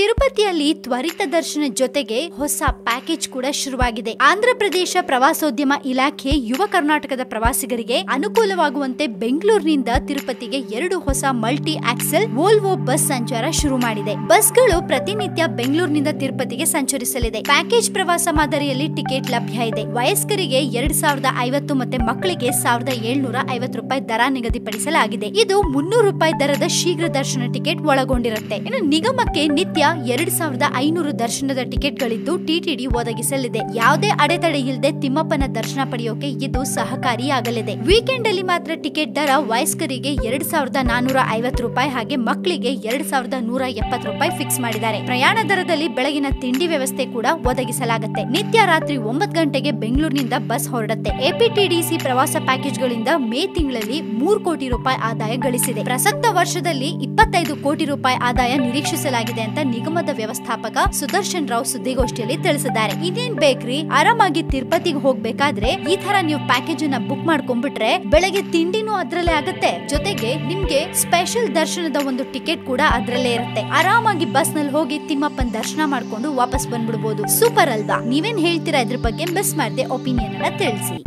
ತಿರುಪತಿಯಲ್ಲಿ ತ್ವರಿತ ದರ್ಶನ ಜೊತೆಗೆ ಹೊಸ ಪ್ಯಾಕೇಜ್ ಕೂಡ ಶುರುವಾಗಿದೆ ಆಂಧ್ರ ಪ್ರದೇಶ ಪ್ರವಾಸೋದ್ಯಮ ಇಲಾಖೆ ಯುವ ಕರ್ನಾಟಕದ ಪ್ರವಾಸಿಗರಿಗೆ ಅನುಕೂಲವಾಗುವಂತೆ ಬೆಂಗಳೂರಿನಿಂದ ತಿರುಪತಿಗೆ ಎರಡು ಹೊಸ ಮಲ್ಟಿ ಆಕ್ಸೆಲ್ ವೋಲ್ವೋ ಬಸ್ ಸಂಚಾರ ಶುರು ಮಾಡಿದೆ ಬಸ್ಗಳು ಪ್ರತಿನಿತ್ಯ ಬೆಂಗಳೂರಿನಿಂದ ತಿರುಪತಿಗೆ ಸಂಚರಿಸಲಿದೆ ಪ್ಯಾಕೇಜ್ ಪ್ರವಾಸ ಮಾದರಿಯಲ್ಲಿ ಟಿಕೆಟ್ ಲಭ್ಯ ಇದೆ ವಯಸ್ಕರಿಗೆ ಎರಡ್ ಸಾವಿರದ ಐವತ್ತು ಮತ್ತೆ ಮಕ್ಕಳಿಗೆ ಸಾವಿರದ ಏಳ್ನೂರ ಐವತ್ತು ರೂಪಾಯಿ ದರ ನಿಗದಿಪಡಿಸಲಾಗಿದೆ ಇದು ಮುನ್ನೂರು ರೂಪಾಯಿ ದರದ ಶೀಘ್ರ ದರ್ಶನ ಟಿಕೆಟ್ ಒಳಗೊಂಡಿರುತ್ತೆ ಇನ್ನು ನಿಗಮಕ್ಕೆ ನಿತ್ಯ ಎರಡ್ ಸಾವಿರದ ಐನೂರು ದರ್ಶನದ ಟಿಕೆಟ್ಗಳಿದ್ದು ಟಿಟಿಡಿ ಒದಗಿಸಲಿದೆ ಯಾವುದೇ ಅಡೆತಡೆ ಇಲ್ಲದೆ ತಿಮ್ಮಪ್ಪನ ದರ್ಶನ ಪಡೆಯೋಕೆ ಇದು ಸಹಕಾರಿಯಾಗಲಿದೆ ವೀಕೆಂಡ್ ಅಲ್ಲಿ ಮಾತ್ರ ಟಿಕೆಟ್ ದರ ವಯಸ್ಕರಿಗೆ ಎರಡ್ ಸಾವಿರದ ನಾನೂರ ಐವತ್ತು ರೂಪಾಯಿ ಹಾಗೆ ಮಕ್ಕಳಿಗೆ ಎರಡ್ ಸಾವಿರದ ನೂರ ಎಪ್ಪತ್ತು ರೂಪಾಯಿ ಫಿಕ್ಸ್ ಮಾಡಿದ್ದಾರೆ ಪ್ರಯಾಣ ದರದಲ್ಲಿ ಬೆಳಗಿನ ತಿಂಡಿ ವ್ಯವಸ್ಥೆ ಕೂಡ ಒದಗಿಸಲಾಗುತ್ತೆ ನಿತ್ಯ ರಾತ್ರಿ ಒಂಬತ್ತು ಗಂಟೆಗೆ ಬೆಂಗಳೂರಿನಿಂದ ಬಸ್ ಹೊರಡುತ್ತೆ ಎಪಿಟಿಡಿಸಿ ಪ್ರವಾಸ ಪ್ಯಾಕೇಜ್ಗಳಿಂದ ಮೇ ತಿಂಗಳಲ್ಲಿ ಮೂರು ಕೋಟಿ ರೂಪಾಯಿ ಆದಾಯ ಗಳಿಸಿದೆ ಪ್ರಸಕ್ತ ವರ್ಷದಲ್ಲಿ ಇಪ್ಪತ್ತೈದು ಕೋಟಿ ರೂಪಾಯಿ ಆದಾಯ ನಿರೀಕ್ಷಿಸಲಾಗಿದೆ ಅಂತ ನಿಗಮದ ವ್ಯವಸ್ಥಾಪಕ ಸುದರ್ಶನ್ ರಾವ್ ಸುದ್ದಿಗೋಷ್ಠಿಯಲ್ಲಿ ತಿಳಿಸಿದ್ದಾರೆ ಇನ್ನೇನ್ ಬೇಕ್ರಿ ಆರಾಮಾಗಿ ತಿರುಪತಿಗೆ ಹೋಗ್ಬೇಕಾದ್ರೆ ಈ ತರ ನೀವು ಪ್ಯಾಕೇಜ್ ಅನ್ನ ಬುಕ್ ಮಾಡ್ಕೊಂಡ್ಬಿಟ್ರೆ ಬೆಳಗ್ಗೆ ತಿಂಡಿನೂ ಅದ್ರಲ್ಲೇ ಆಗುತ್ತೆ ಜೊತೆಗೆ ನಿಮ್ಗೆ ಸ್ಪೆಷಲ್ ದರ್ಶನದ ಒಂದು ಟಿಕೆಟ್ ಕೂಡ ಅದ್ರಲ್ಲೇ ಇರುತ್ತೆ ಆರಾಮಾಗಿ ಬಸ್ ನಲ್ಲಿ ಹೋಗಿ ತಿಮ್ಮಪ್ಪನ್ ದರ್ಶನ ಮಾಡ್ಕೊಂಡು ವಾಪಸ್ ಬಂದ್ಬಿಡ್ಬೋದು ಸೂಪರ್ ಅಲ್ವಾ ನೀವೇನ್ ಹೇಳ್ತೀರಾ ಇದ್ರ ಬಗ್ಗೆ ಮಿಸ್ ಮಾಡದೆ ಒಪಿನಿಯನ್ ಅನ್ನ ತಿಳಿಸಿ